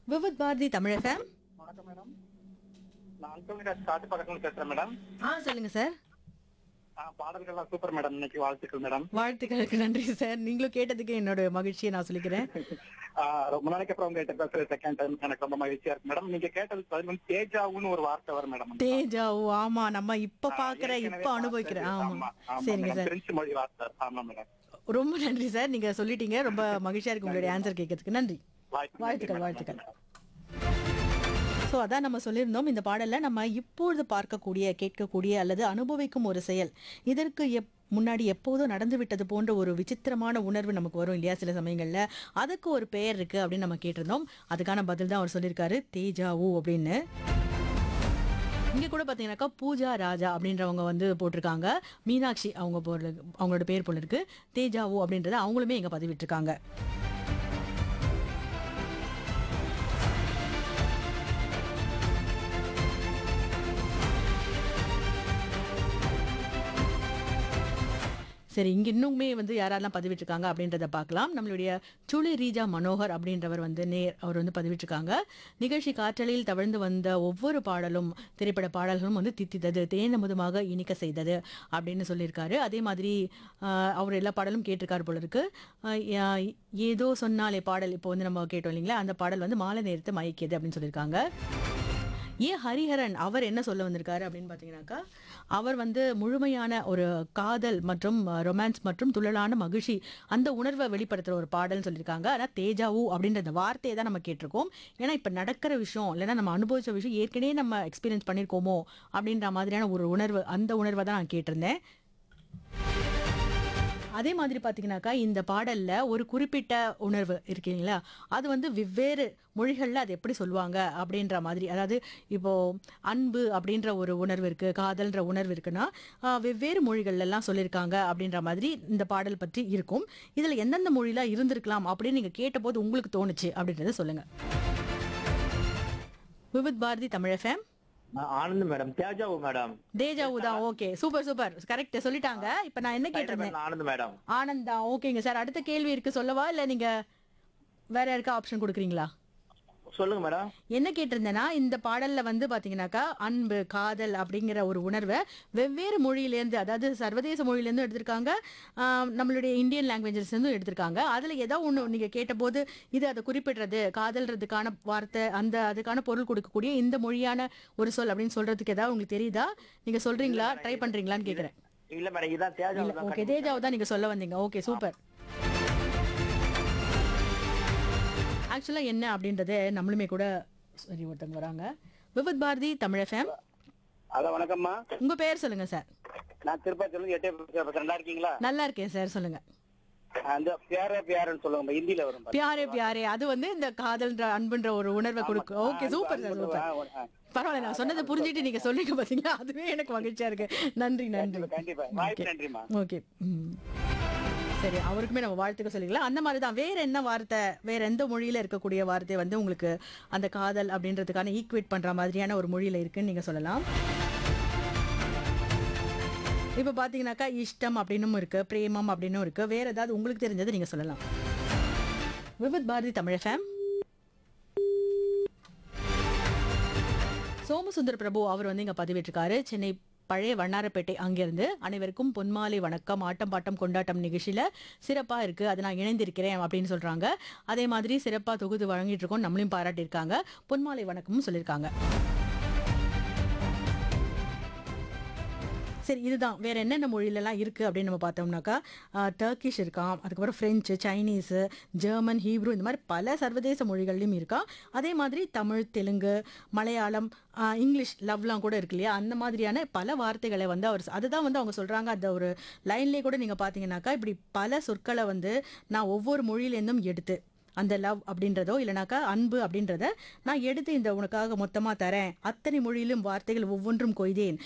Vividh Bharati Tamil F M வணக்கம் madam நான் அந்தோனிராஜ் காட்டு பக்கத்துல பேசுறேன் மேடம் ஆ சொல்லுங்க சார் ஆ, பாடல்கள்லாம் சூப்பர் மேடம் இன்னைக்கு வாழ்த்துக்கள் மேடம் வாழ்த்துக்களுக்கு நன்றி சார் நீங்களும் கேட்டதுக்கு என்னோட மகிழ்ச்சியை நான் சொல்லிக்கிறேன் ஆ, ரொம்ப நாளைக்கு அப்புறம் உங்ககிட்ட பேசுறது செகண்ட் டைம் எனக்கு ரொம்ப மகிழ்ச்சியா இருக்கு மேடம் நீங்க கேட்டது பதில் வந்து தேஜாவுன்னு ஒரு வார்த்தை வரும் மேடம் தேஜா ஓ ஆமா நம்ம இப்ப ஆ, பாக்குற ஏற்கனவே இப்ப அனுபவிக்கிற பார்த்தது. ஆமா ஆமா, சரிங்க மேடம். சார் பிரெஞ்சு மொழி வார்த்தை ஆமா மேடம் ரொம்ப நன்றி சார் நீங்க சொல்லிட்டீங்க ரொம்ப மகிழ்ச்சியா இருக்கு உங்களுடைய ஆன்சர் கேட்கறதுக்கு நன்றி வாழ்த்துக்கள், வாழ்த்துக்கள் மேடம். வாழ்த்துக்கள் ஸோ அதான் நம்ம சொல்லியிருந்தோம் இந்த பாடல்ல நம்ம இப்பொழுது பார்க்கக்கூடிய கேட்கக்கூடிய அல்லது அனுபவிக்கும் ஒரு செயல் இதற்கு எப் முன்னாடி எப்போதும் நடந்து விட்டது போன்ற ஒரு விசித்திரமான உணர்வு நமக்கு வரும் இல்லையா சில சமயங்கள்ல அதுக்கு ஒரு பெயர் இருக்கு அப்படின்னு நம்ம கேட்டிருந்தோம் அதுக்கான பதில் தான் அவர் சொல்லியிருக்காரு தேஜாவு அப்படின்னு இங்க கூட பாத்தீங்கன்னாக்கா பூஜா ராஜா அப்படின்றவங்க வந்து போட்டிருக்காங்க மீனாட்சி அவங்க போல அவங்களோட பேர் போல இருக்கு தேஜாவு அப்படின்றத அவங்களுமே இங்க பதிவிட்டிருக்காங்க சரி இங்க இன்னுமே வந்து யாரெல்லாம் பதிவிட்டிருக்காங்க அப்படின்றத பார்க்கலாம் நம்மளுடைய சுளி ரீஜா மனோகர் அப்படின்றவர் வந்து நேர் அவர் வந்து பதிவிட்டிருக்காங்க நிகழ்ச்சி காற்றலையில் தவழ்ந்து வந்த ஒவ்வொரு பாடலும் திரைப்பட பாடல்களும் வந்து தித்தித்தது தேனமுதமாக இனிக்க செய்தது அப்படின்னு சொல்லியிருக்காரு அதே மாதிரி ஆஹ், அவர் எல்லா பாடலும் கேட்டிருக்காரு போல இருக்கு ஆஹ், யா- ஏதோ சொன்னாலே பாடல் இப்போ வந்து நம்ம கேட்டோம் இல்லைங்களா அந்த பாடல் வந்து மாலை நேரத்தை மயக்கியது அப்படின்னு சொல்லியிருக்காங்க ஏ ஹரிஹரன் அவர் என்ன சொல்ல வந்திருக்காரு அப்படின்னு பார்த்தீங்கன்னாக்கா அவர் வந்து முழுமையான ஒரு காதல் மற்றும் ரொமான்ஸ் மற்றும் துள்ளலான மகிழ்ச்சி அந்த உணர்வை வெளிப்படுத்துகிற ஒரு பாடல்னு சொல்லியிருக்காங்க ஆனால் தேஜாவு அப்படின்ற அந்த வார்த்தையை தான் நம்ம கேட்டிருக்கோம் ஏன்னா இப்போ நடக்கிற விஷயம் இல்லைன்னா நம்ம அனுபவிச்ச விஷயம் ஏற்கனவே நம்ம எக்ஸ்பீரியன்ஸ் பண்ணியிருக்கோமோ அப்படின்ற மாதிரியான ஒரு உணர்வு அந்த உணர்வை தான் நான் கேட்டிருந்தேன் அதே மாதிரி பார்த்தீங்கன்னாக்கா இந்த பாடல்ல ஒரு குறிப்பிட்ட உணர்வு இருக்கீங்களா அது வந்து வெவ்வேறு மொழிகளில் அது எப்படி சொல்லுவாங்க அப்படின்ற மாதிரி அதாவது இப்போ அன்பு அப்படின்ற ஒரு உணர்வு இருக்கு காதல்ன்ற உணர்வு இருக்குன்னா ஆஹ், வெவ்வேறு மொழிகள்ல எல்லாம் சொல்லியிருக்காங்க அப்படின்ற மாதிரி இந்த பாடல் பற்றி இருக்கும் இதில் எந்தெந்த மொழியில இருந்திருக்கலாம் அப்படின்னு நீங்க கேட்டபோது உங்களுக்கு தோணுச்சு அப்படின்றத சொல்லுங்க விவித் பாரதி தமிழ் எஃப்எம் நான் Anand madam deja vu madam deja vu தான் ஓகே சூப்பர் சூப்பர் கரெக்ட் சொல்லிட்டாங்க இப்போ நான் என்ன கேட்டிருந்தேன் நான் ஆனந்த் மேடம் ஆனந்தா ஓகேங்க சார் அடுத்த கேள்வி இருக்கு சொல்லவா இல்ல நீங்க வேற யாருக்கா ஆப்ஷன் கொடுக்குறீங்களா சொல்லுங்க மேடம் என்ன கேட்டிருந்தேன்னா இந்த பாடல்ல வந்து பாத்தீங்கன்னாக்கா அன்பு காதல் அப்படிங்கிற ஒரு உணர்வை வெவ்வேறு மொழியிலேருந்து அதாவது சர்வதேச மொழியிலேருந்து எடுத்திருக்காங்க ஆம், நம்மளுடைய இந்தியன் லாங்குவேஜஸ் இருந்தும் எடுத்திருக்காங்க அதுல ஏதோ ஒண்ணு நீங்க கேட்டபோது இது அதை குறிப்பிடுறது காதல்றதுக்கான வார்த்தை அந்த அதுக்கான பொருள் கொடுக்கக்கூடிய இந்த மொழியான ஒரு சொல் அப்படின்னு சொல்றதுக்கு ஏதாவது உங்களுக்கு தெரியுதா நீங்க சொல்றீங்களா ட்ரை பண்றீங்களான்னு கேக்குறேன் இல்ல மேடம் இதான் தேஜாவு தான் ஓகே தேஜாவை தான் நீங்க சொல்ல வந்தீங்க ஓகே சூப்பர் ஆக்சுவலா என்ன அப்படின்றத நம்மளுமே கூட சரி ஒருத்தவங்க வராங்க விவித் பாரதி தமிழ் எஃப்எம் ஹலோ வணக்கம்மா உங்க பேர் சொல்லுங்க சார் நான் திருப்பதி எட்டே பேசுறேன் நல்லா இருக்கீங்களா நல்லா இருக்கேன் சார் சொல்லுங்க அந்த பியாரே பியாரன்னு சொல்லுவாங்க ஹிந்தில வரும் பாருங்க. பியாரே பியாரே அது வந்து இந்த காதல்ன்ற அன்புன்ற ஒரு உணர்வை கொடுக்கும் okay Anbu, super sir Anbu, super ஆ, ஆ. பரவாயில்ல நான் சொன்னதை புரிஞ்சுட்டு நீங்க சொல்றீங்க பாத்தீங்களா அதுவே எனக்கு மகிழ்ச்சியா இருக்கு நன்றி நன்றி கண்டிப்பா வாய்ப்பு நன்றிமா ஓகே ம். சரி அவருக்குமே நம்ம வாழ்த்துக்க சொல்லிக்கலாம் அந்த மாதிரி தான் வேற என்ன வார்த்தை வேற எந்த மொழியில இருக்கக்கூடிய வார்த்தை வந்து உங்களுக்கு அந்த காதல் அப்படின்றதுக்கான ஈக்குவேட் பண்ற மாதிரியான ஒரு மொழியில இருக்குன்னு நீங்க சொல்லலாம் இப்போ பார்த்தீங்கன்னாக்கா இஷ்டம் அப்படின்னும் இருக்கு பிரேமம் அப்படின்னும் இருக்கு வேற ஏதாவது உங்களுக்கு தெரிஞ்சது நீங்க சொல்லலாம் விவித் பாரதி தமிழ் ஃபேம் சோமசுந்தர பிரபு அவர் வந்து இங்க பதிவிட்டிருக்காரு சென்னை பழைய வண்ணாரப்பேட்டை அங்கிருந்து அனைவருக்கும் பொன்மாலை வணக்கம் ஆட்டம் பாட்டம் கொண்டாட்டம் நிகழ்ச்சியில சிறப்பா இருக்கு அது நான் இணைந்திருக்கிறேன் அப்படின்னு சொல்றாங்க அதே மாதிரி சிறப்பா தொகுத்து வழங்கிட்டு இருக்கோம் நம்மளையும் பாராட்டியிருக்காங்க பொன்மாலை வணக்கமும் சொல்லியிருக்காங்க சரி இதுதான் வேற என்னென்ன மொழியிலலாம் இருக்கு அப்படின்னு நம்ம பார்த்தோம்னாக்கா ஆஹ், டர்க்கிஷ் இருக்காம் அதுக்கப்புறம் ஃப்ரெஞ்சு சைனீஸு ஜெர்மன் ஹீப்ரு இந்த மாதிரி பல சர்வதேச மொழிகள்லையும் இருக்கா அதே மாதிரி தமிழ் தெலுங்கு மலையாளம் ஆஹ், இங்கிலீஷ் லவ்லாம் கூட இருக்கு இல்லையா அந்த மாதிரியான பல வார்த்தைகளை வந்து அவர் அதுதான் வந்து அவங்க சொல்றாங்க அந்த ஒரு லைன்லேயே கூட நீங்க பார்த்தீங்கன்னாக்கா இப்படி பல சொற்களை வந்து நான் ஒவ்வொரு மொழியிலேருந்தும் எடுத்து அந்த லவ் அப்படின்றதோ இல்லைனாக்கா அன்பு அப்படின்றத நான் எடுத்து இந்த உனக்காக மொத்தமா தரேன் அத்தனை மொழியிலும் வார்த்தைகள் ஒவ்வொன்றும் கொய்தேன்